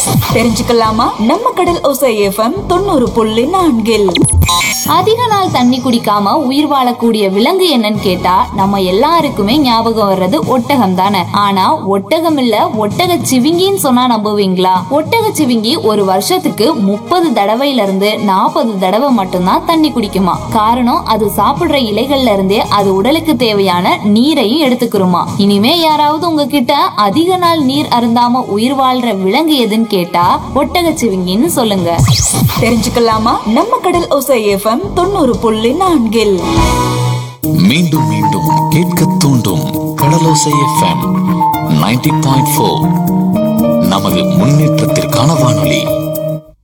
தெரிஞ்சுக்கலாமா நம்ம கடல் ஓசை எஃப்எம் தொண்ணூறு புள்ளி நான்கில் அதிக நாள் தண்ணி குடிக்காம உயிர் வாழக்கூடிய விலங்கு என்னன்னு கேட்டா நம்ம எல்லாருக்குமே ஞாபகம் வர்றது ஒட்டகம் தானே ஆனா ஒட்டகம் இல்ல ஒட்டக சிவிங்கின்னு சொன்னா நம்புவீங்களா ஒட்டக சிவிங்கி ஒரு வருஷத்துக்கு முப்பது தடவையில இருந்து நாற்பது தடவை மட்டும்தான் தண்ணி குடிக்குமா காரணம் அது சாப்பிடுற இலைகள்ல இருந்தே அது உடலுக்கு தேவையான நீரையும் எடுத்துக்கிறோமா இனிமே யாராவது உங்ககிட்ட அதிக நாள் நீர் அருந்தாம உயிர் வாழ்ற விலங்கு எதுன்னு கேட்டா ஒட்டக சிவிங்கின்னு சொல்லுங்க தெரிஞ்சுக்கலாமா நம்ம கடல் ஓசை எஃப்எம் தொண்ணூறு புள்ளி நான்கில் மீண்டும் மீண்டும் கேட்க தூண்டும் Kadalosai FM ninety point four நமது முன்னேற்றத்திற்கான வானொலி